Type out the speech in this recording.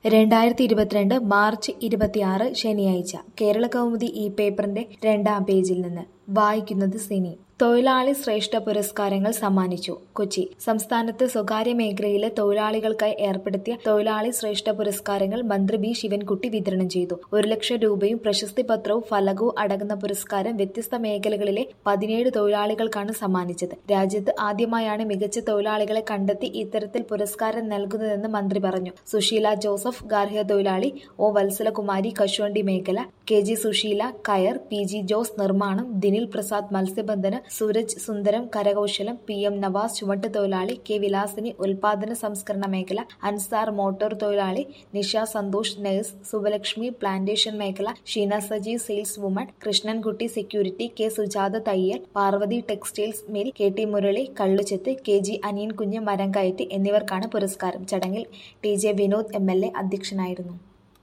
രണ്ടായിരത്തി ഇരുപത്തിരണ്ട് മാർച്ച് ഇരുപത്തിയാറ് ശനിയാഴ്ച കേരള കൗമുദി ഈ പേപ്പറിന്റെ രണ്ടാം പേജിൽ നിന്ന് വായിക്കുന്നത് സിനി തൊഴിലാളി ശ്രേഷ്ഠ പുരസ്കാരങ്ങൾ സമ്മാനിച്ചു കൊച്ചി സംസ്ഥാനത്ത് സ്വകാര്യ മേഖലയിലെ തൊഴിലാളികൾക്കായി ഏർപ്പെടുത്തിയ തൊഴിലാളി ശ്രേഷ്ഠ പുരസ്കാരങ്ങൾ മന്ത്രി ബി ശിവൻകുട്ടി വിതരണം ചെയ്തു ഒരു ലക്ഷം രൂപയും പ്രശസ്തി പത്രവും ഫലകവും അടങ്ങുന്ന പുരസ്കാരം വ്യത്യസ്ത മേഖലകളിലെ പതിനേഴ് തൊഴിലാളികൾക്കാണ് സമ്മാനിച്ചത് രാജ്യത്ത് ആദ്യമായാണ് മികച്ച തൊഴിലാളികളെ കണ്ടെത്തി ഇത്തരത്തിൽ പുരസ്കാരം നൽകുന്നതെന്ന് മന്ത്രി പറഞ്ഞു സുശീല ജോസഫ് ഗാർഹിക തൊഴിലാളി ഒ വത്സലകുമാരി കശുവണ്ടി മേഖല കെ ജി സുശീല കയർ പി ജി ജോസ് നിർമ്മാണം ദിനിൽ പ്രസാദ് മത്സ്യബന്ധനം സൂരജ് സുന്ദരം കരകൗശലം പി എം നവാസ് ചുമട്ട് തൊഴിലാളി കെ വിലാസിനി ഉൽപാദന സംസ്കരണ മേഖല അൻസാർ മോട്ടോർ തൊഴിലാളി നിഷ സന്തോഷ് നഴ്സ് സുബലക്ഷ്മി പ്ലാന്റേഷൻ മേഖല Sheena Sajeev saleswoman Krishnankutty security K Sujatha തയ്യൽ Parvathi textiles mill K T Murali കള്ളുചെത്ത് കെ ജി അനിയൻ കുഞ്ഞ് മരം കയറ്റി എന്നിവർക്കാണ് പുരസ്കാരം ചടങ്ങിൽ T J Vinod M L A അധ്യക്ഷനായിരുന്നു